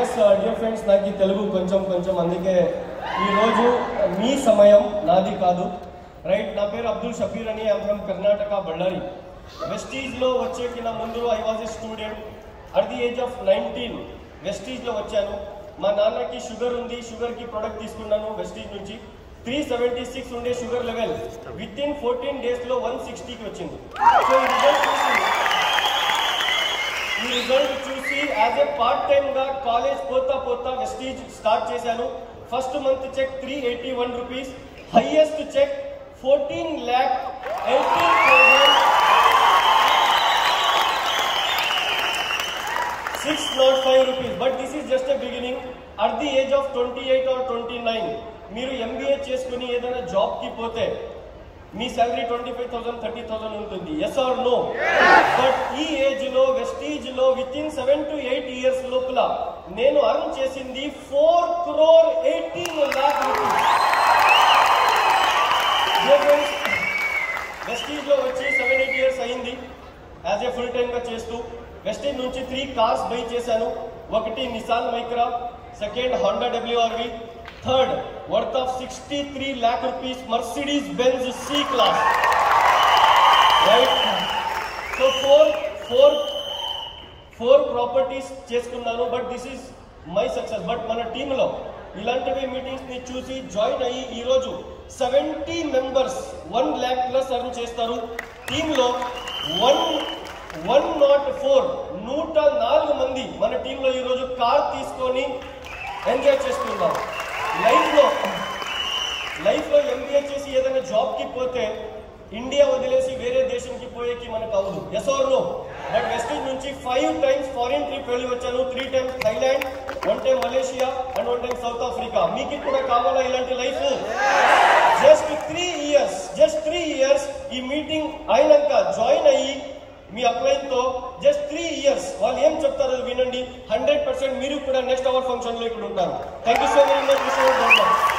yes dear friends నాకు ఈ తెలుగు కొంచెం కొంచెం అందుకే ఈరోజు మీ సమయం నాది కాదు రైట్ నా పేరు అబ్దుల్ షబీర్ అని ఐమ్ ఫ్రమ్ కర్ణాటక బళ్ళారి వెస్టీజ్లో వచ్చేకి నా ముందు I was a student at the age of nineteen వెస్టీజ్లో వచ్చాను మా నాన్నకి షుగర్ ఉంది షుగర్కి ప్రొడక్ట్ తీసుకున్నాను వెస్టీజ్ నుంచి త్రీ సెవెంటీ సిక్స్ ఉండే sugar level within fourteen డేస్లో వన్ సిక్స్టీకి వచ్చింది సో ఈ రిజల్ట్ చూసి ఈ రిజల్ట్ చూసి యాజ్ ఏ పార్ట్ టైమ్ గా కాలేజ్ పోతా పోతా వెస్టీజ్ స్టార్ట్ చేశాను first month check three eighty one rupees highest check fourteen lakh eighteen thousand six not five rupees but this is just a beginning at the age of twenty eight or twenty nine మీరు MBA చేసుకుని ఏదైనా job కి పోతే మీ salary twenty five thousand thirty thousand ఉంటుంది yes or no but ఈ age లో Vestige లో within seven to eight years లోపల నేను అర్న్ చేసింది four crore eighteen lakh rupees Vestige లో వచ్చి సెవెన్ ఎయిట్ ఇయర్స్ అయింది యాజ్ ఏ ఫుల్ టైమ్ గా చేస్తూ వెస్టీజ్ నుంచి త్రీ కార్స్ బై చేశాను ఒకటి Nissan Micra second Honda WRV third worth of sixty three lakh rupees Mercedes Benz C class right so four four four properties చేసుకున్నాను but this is my success but మన టీంలో ఇలాంటివి meetings ని చూసి join అయ్యి ఈ రోజు seventy members one lakh plus earn చేస్తారు టీంలో వన్ వన్ నాట్ ఫోర్ నూట నాలుగు మంది మన టీంలో ఈ రోజు కార్ తీసుకొని ఎంజాయ్ చేస్తున్నారు లైఫ్ లో లైఫ్ లో ఎంబీఏ చేసి ఏదైనా జాబ్ కి పోతే ఇండియా వదిలేసి వేరే దేశంకి పోయేకి మనకు అవదు yes or no but Vestige నుంచి ఫైవ్ టైమ్స్ ఫారిన్ ట్రిప్ వెళ్ళి వచ్చాను three times Thailand one time Malaysia and one time South Africa మీకు కూడా కావాలా ఇలాంటి life just three years just three years ఈ మీటింగ్ అయినాక జాయిన్ అయ్యి మీ అప్లైన్ తో జస్ట్ త్రీ ఇయర్స్ వాళ్ళు ఏం చెప్తారో వినండి హండ్రెడ్ పర్సెంట్ మీరు కూడా నెక్స్ట్ అవర్ ఫంక్షన్ లో ఇక్కడ ఉంటారు thank you so very much